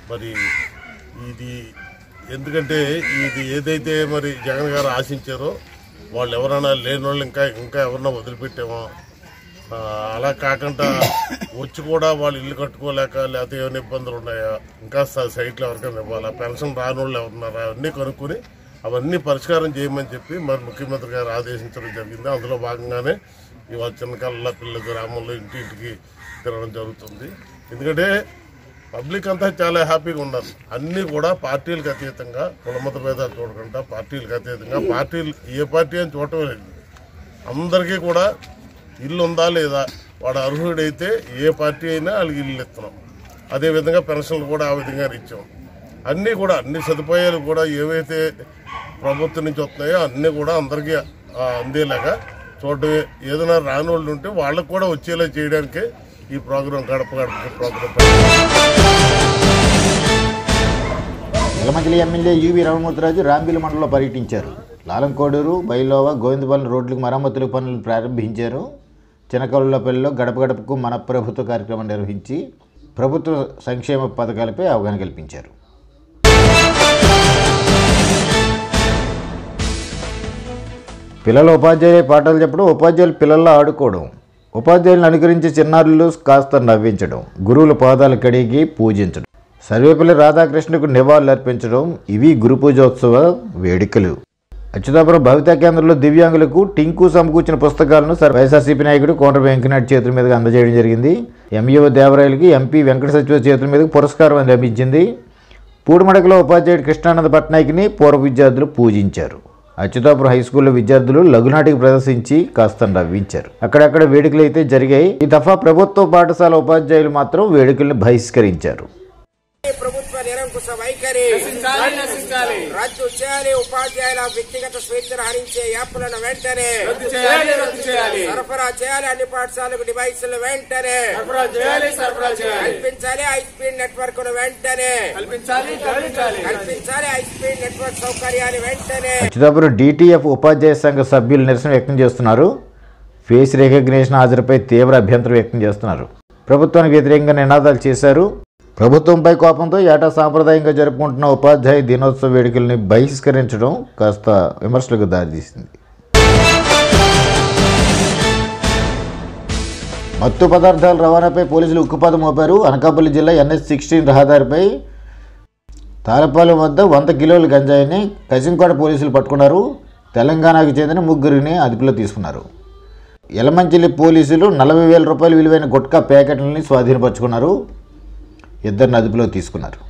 మరి ఇది ఎందుకంటే ఇది ఏదైతే మరి జగన్ గారు ఆశించారో వాళ్ళు ఎవరైనా లేని వాళ్ళు ఇంకా ఇంకా ఎవరన్నా వదిలిపెట్టామో ఆ, అలా కాకుండా వచ్చి కూడా వాళ్ళు ఇల్లు కట్టుకోలేక లేకపోతే ఏమైనా ఇబ్బందులు ఉన్నాయా ఇంకా స- సైట్లు ఎవరికైనా ఇవ్వాలా పెన్షన్ రాని వాళ్ళు ఎవరున్నారా అవన్నీ కనుక్కొని అవన్నీ పరిష్కారం చేయమని చెప్పి మరి ముఖ్యమంత్రి గారు ఆదేశించడం జరిగింది అందులో భాగంగానే ఇవాళ చిన్నకల్ల పిల్ల గ్రామంలో ఇంటి ఇంటికి తిరగడం జరుగుతుంది ఎందుకంటే పబ్లిక్ అంతా చాలా హ్యాపీగా ఉన్నారు అన్నీ కూడా పార్టీలకు అతీతంగా కులమత భేదాలు చూడకుండా పార్టీలకు అతీతంగా పార్టీలు ఏ పార్టీ అని చూడటమే లేదు అందరికీ కూడా ఇల్లు ఉందా లేదా వాడు అర్హుడైతే ఏ పార్టీ అయినా వాళ్ళకి ఇల్లు ఇస్తున్నాం అదేవిధంగా పెన్షన్లు కూడా ఆ విధంగా ఇచ్చాం అన్నీ కూడా అన్ని సదుపాయాలు కూడా ఏవైతే ప్రభుత్వం నుంచి వస్తున్నాయో అన్నీ కూడా అందరికీ ఆ, అందేలాగా చూడటమే ఏదైనా రాని వాళ్ళు ఉంటే వాళ్ళకు కూడా వచ్చేలా చేయడానికే ఈ ప్రోగ్రాం గడప గడప ప్రోగ్రాం ఎలమంచిలి ఎమ్మెల్యే యువి రమణమూర్తిరాజు రాంబిల్ మండలంలో పర్యటించారు లాలంకోడూరు బైలోవ గోవిందపాలెం రోడ్లకు మరమ్మతుల పనులు ప్రారంభించారు చినకల్లులపల్లిలో గడప గడపకు మన ప్రభుత్వ కార్యక్రమం నిర్వహించి ప్రభుత్వ సంక్షేమ పథకాలపై అవగాహన కల్పించారు పిల్లలు ఉపాధ్యాయులు పాఠాలు చెప్పడం ఉపాధ్యాయులు పిల్లల్లో ఆడుకోవడం ఉపాధ్యాయులను అనుకరించి చిన్నారులు కాస్త నవ్వించడం గురువుల పాదాలు కడిగి పూజించడం సర్వేపల్లి రాధాకృష్ణకు నివాళులు అర్పించడం ఇవి గురు పూజోత్సవ వేడుకలు అచ్యుతాపురం భవితా కేంద్రంలో దివ్యాంగులకు టింకు సమకూర్చిన పుస్తకాలను సర్ వైఎస్ఆర్సీపీ నాయకుడు కోట వెంకనాథ్ చేతుల మీదుగా అందజేయడం జరిగింది ఎంఈఓ దేవరాయలకి ఎంపీ వెంకట సచివ చేతుల మీదుగా పురస్కారం లభించింది పూడిమడకలో ఉపాధ్యాయుడు కృష్ణానంద పట్నాయక్ని పూర్వ విద్యార్థులు పూజించారు అచ్యుతాపురం హై స్కూల్లో విద్యార్థులు లఘునాటికి ప్రదర్శించి కాస్త నవ్వించారు అక్కడక్కడ వేడుకలు అయితే జరిగాయి ఈ దఫా ప్రభుత్వ పాఠశాల ఉపాధ్యాయులు మాత్రం వేడుకల్ని బహిష్కరించారు ప్రభుత్వ నిరంకుశ వైఖరి రద్దు చేయాలి ఉపాధ్యాయుల వ్యక్తిగత స్వేచ్ఛను హరించే యాప్లను వెంటనే సరఫరా చేయాలి అన్ని పాఠశాలకు డివైసులు వెంటనే కల్పించాలి హై స్పీడ్ నెట్వర్క్ ను వెంటనే కల్పించాలి హై స్పీడ్ నెట్వర్క్ సౌకర్యాలు వెంటనే అచ్యుతాపురం డిటిఎఫ్ ఉపాధ్యాయ సంఘ సభ్యులు నిరసన వ్యక్తం చేస్తున్నారు ఫేస్ రికగ్నిషన్ హాజరుపై తీవ్ర అభ్యంతరం వ్యక్తం చేస్తున్నారు ప్రభుత్వానికి వ్యతిరేకంగా నినాదాలు చేశారు ప్రభుత్వంపై కోపంతో ఏటా సాంప్రదాయంగా జరుపుకుంటున్న ఉపాధ్యాయ దినోత్సవ వేడుకల్ని బహిష్కరించడం కాస్త విమర్శలకు దారితీసింది మత్తు పదార్థాల రవాణాపై పోలీసులు ఉక్కుపాదం మోపారు అనకాపల్లి జిల్లా ఎన్ఎస్ సిక్స్టీన్ రహదారిపై తారపాలెం వద్ద వంద కిలోల గంజాయిని కసింకోట పోలీసులు పట్టుకున్నారు తెలంగాణకు చెందిన ముగ్గురిని అదుపులో తీసుకున్నారు యలమంచిలి పోలీసులు నలభై వేల రూపాయలు విలువైన గుట్కా ప్యాకెట్లని స్వాధీనపరుచుకున్నారు ఇద్దరిని అదుపులో తీసుకున్నారు